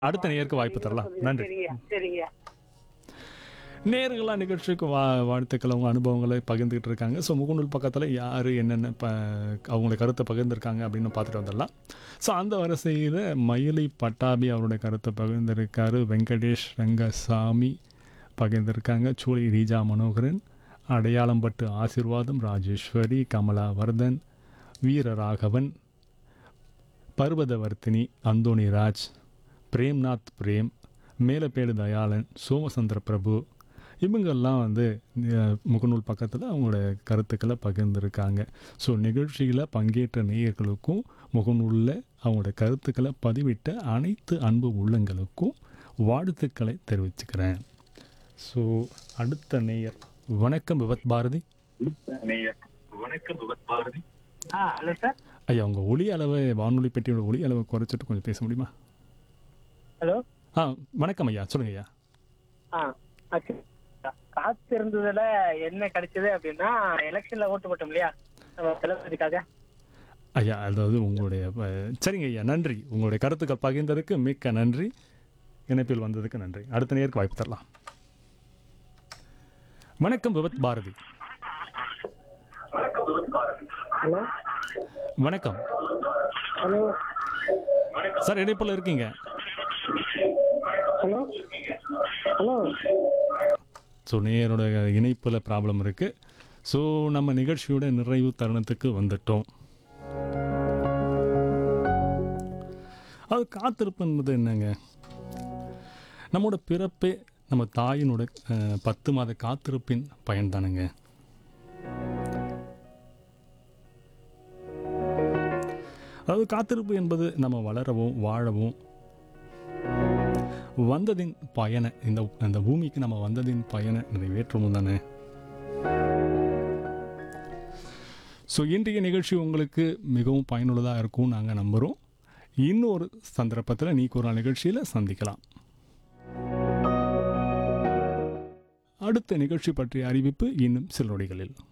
அடுத்த நேருக்கு வாய்ப்பு தரலாம் நன்றி சரிங்க சரிங்க நேர்களாக நிகழ்ச்சிக்கு வா வாழ்த்துக்கள் அவங்க அனுபவங்களை பகிர்ந்துக்கிட்டு இருக்காங்க ஸோ முகநூல் பக்கத்தில் யார் என்னென்ன ப அவங்களுடைய கருத்தை பகிர்ந்திருக்காங்க அப்படின்னு பார்த்துட்டு வந்துடலாம் ஸோ அந்த வரிசையில் மயிலை பட்டாபி அவருடைய கருத்தை பகிர்ந்திருக்காரு வெங்கடேஷ் ரங்கசாமி பகிர்ந்திருக்காங்க சூளை ரீஜா மனோகரன் அடையாளம்பட்டு ஆசிர்வாதம் ராஜேஸ்வரி கமலாவர்தன் வீரராகவன் பர்வதவர்த்தினி அந்தோணி ராஜ் பிரேம்நாத் பிரேம் மேலப்பேடு தயாளன் சோமசந்திர பிரபு இவங்கெல்லாம் வந்து அஹ், முகநூல் பக்கத்தில் அவங்களுடைய கருத்துக்களை பகிர்ந்திருக்காங்க ஸோ நிகழ்ச்சியில் பங்கேற்ற நேயர்களுக்கும் முகநூலில் அவங்களுடைய கருத்துக்களை பதிவிட்ட அனைத்து அன்பு உள்ளங்களுக்கும் வாழ்த்துக்களை தெரிவிச்சுக்கிறேன் ஸோ அடுத்த நேயர் வணக்கம் விவத் பாரதி ஆ ஹலோ சார் ஐயா உங்கள் ஒளி அளவை வானொலி பெட்டியோட ஒளி அளவை குறைச்சிட்டு கொஞ்சம் பேச முடியுமா ஹலோ ஆ வணக்கம் ஐயா சொல்லுங்க ஐயா ஆ ஆச்சு காத்து இருந்ததுல என்ன கிடைச்சது அப்படின்னா எலெக்ஷன்ல ஓட்டு போட்டோம் இல்லையா நம்ம தளபதிக்காக ஐயா அதாவது உங்களுடைய அஹ், சரிங்க ஐயா நன்றி உங்களுடைய கருத்துக்கள் பகிர்ந்ததுக்கு மிக்க நன்றி இணைப்பில் வந்ததுக்கு நன்றி அடுத்த நேருக்கு வாய்ப்பு தரலாம் வணக்கம் விபத் பாரதி ஹலோ வணக்கம் ஹலோ சார் இணைப்பில் இருக்கீங்க ஹலோ ஹலோ ஸோ நேயரோட இணைப்பில் ப்ராப்ளம் இருக்குது ஸோ நம்ம நிகழ்ச்சியோட நிறைவு தருணத்துக்கு வந்துட்டோம் அது காத்திருப்பு என்பது என்னங்க நம்மோட பிறப்பே நம்ம தாயினோட அஹ், பத்து மாத காத்திருப்பின் பயன் தானுங்க அதாவது காத்திருப்பு என்பது நம்ம வளரவும் வாழவும் வந்ததின் பயனை இந்த அந்த பூமிக்கு நம்ம வந்ததின் பயனை நிறைவேற்றவும் தானே ஸோ இன்றைய நிகழ்ச்சி உங்களுக்கு மிகவும் பயனுள்ளதாக இருக்கும் நாங்கள் நம்புகிறோம் இன்னொரு சந்தர்ப்பத்தில் நீ ஒரு நாள் நிகழ்ச்சியில் சந்திக்கலாம் அடுத்த நிகழ்ச்சி பற்றிய அறிவிப்பு இன்னும் சில நொடிகளில்